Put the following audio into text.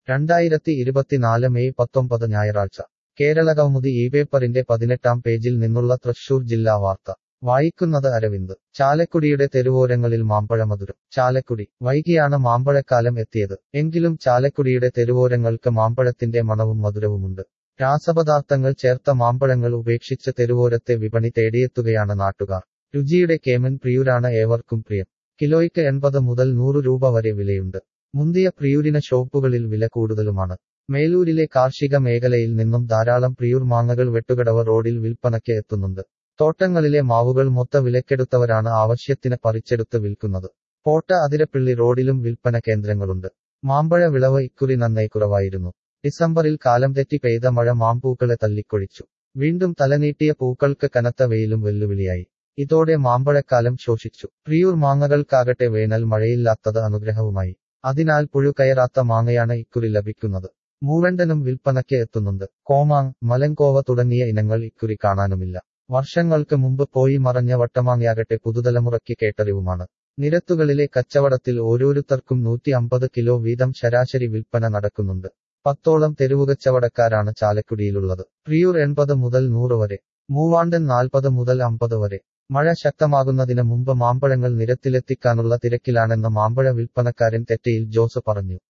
രണ്ടായിരത്തി ഇരുപത്തിനാല് മെയ് പത്തൊമ്പത് ഞായറാഴ്ച കേരളകൗമുദി ഈ പേപ്പറിന്റെ പതിനെട്ടാം പേജിൽ നിന്നുള്ള തൃശൂർ ജില്ലാ വാർത്ത വായിക്കുന്നത് അരവിന്ദ് ചാലക്കുടിയുടെ തെരുവോരങ്ങളിൽ മാമ്പഴമധുരം ചാലക്കുടി വൈകിയാണ് മാമ്പഴക്കാലം എത്തിയത് എങ്കിലും ചാലക്കുടിയുടെ തെരുവോരങ്ങൾക്ക് മാമ്പഴത്തിന്റെ മണവും മധുരവുമുണ്ട് രാസപദാർത്ഥങ്ങൾ ചേർത്ത മാമ്പഴങ്ങൾ ഉപേക്ഷിച്ച് തെരുവോരത്തെ വിപണി തേടിയെത്തുകയാണ് നാട്ടുകാർ രുചിയുടെ കേമൻ പ്രിയൂരാണ് ഏവർക്കും പ്രിയം കിലോയ്ക്ക് എൺപത് മുതൽ നൂറ് രൂപ വരെ വിലയുണ്ട് മുന്തിയ പ്രിയൂരിന ഷോപ്പുകളിൽ വില കൂടുതലുമാണ് മേലൂരിലെ കാർഷിക മേഖലയിൽ നിന്നും ധാരാളം പ്രിയൂർ മാങ്ങകൾ വെട്ടുകടവ റോഡിൽ വിൽപ്പനയ്ക്ക് എത്തുന്നുണ്ട് തോട്ടങ്ങളിലെ മാവുകൾ മൊത്ത വിലക്കെടുത്തവരാണ് ആവശ്യത്തിന് പറിച്ചെടുത്ത് വിൽക്കുന്നത് പോട്ട അതിരപ്പിള്ളി റോഡിലും വിൽപ്പന കേന്ദ്രങ്ങളുണ്ട് മാമ്പഴ വിളവ് ഇക്കുറി നന്നായി കുറവായിരുന്നു ഡിസംബറിൽ കാലം തെറ്റി പെയ്ത മഴ മാമ്പൂക്കളെ തല്ലിക്കൊഴിച്ചു വീണ്ടും തലനീട്ടിയ പൂക്കൾക്ക് കനത്ത വെയിലും വെല്ലുവിളിയായി ഇതോടെ മാമ്പഴക്കാലം ശോഷിച്ചു പ്രിയൂർ മാങ്ങകൾക്കാകട്ടെ വേനൽ മഴയില്ലാത്തത് അനുഗ്രഹവുമായി അതിനാൽ പുഴു കയറാത്ത മാങ്ങയാണ് ഇക്കുറി ലഭിക്കുന്നത് മൂവണ്ടനും വിൽപ്പനയ്ക്ക് എത്തുന്നുണ്ട് കോമാങ് മലങ്കോവ തുടങ്ങിയ ഇനങ്ങൾ ഇക്കുറി കാണാനുമില്ല വർഷങ്ങൾക്ക് മുമ്പ് പോയി മറഞ്ഞ വട്ടമാങ്ങയാകട്ടെ പുതുതലമുറയ്ക്ക് കേട്ടറിവുമാണ് നിരത്തുകളിലെ കച്ചവടത്തിൽ ഓരോരുത്തർക്കും നൂറ്റി അമ്പത് കിലോ വീതം ശരാശരി വിൽപ്പന നടക്കുന്നുണ്ട് പത്തോളം തെരുവുകച്ചവടക്കാരാണ് ചാലക്കുടിയിലുള്ളത് പ്രിയൂർ എൺപത് മുതൽ നൂറ് വരെ മൂവാണ്ടൻ നാൽപ്പത് മുതൽ അമ്പത് വരെ മഴ ശക്തമാകുന്നതിന് മുമ്പ് മാമ്പഴങ്ങൾ നിരത്തിലെത്തിക്കാനുള്ള തിരക്കിലാണെന്ന് മാമ്പഴ വിൽപ്പനക്കാരൻ തെറ്റയിൽ ജോസ് പറഞ്ഞു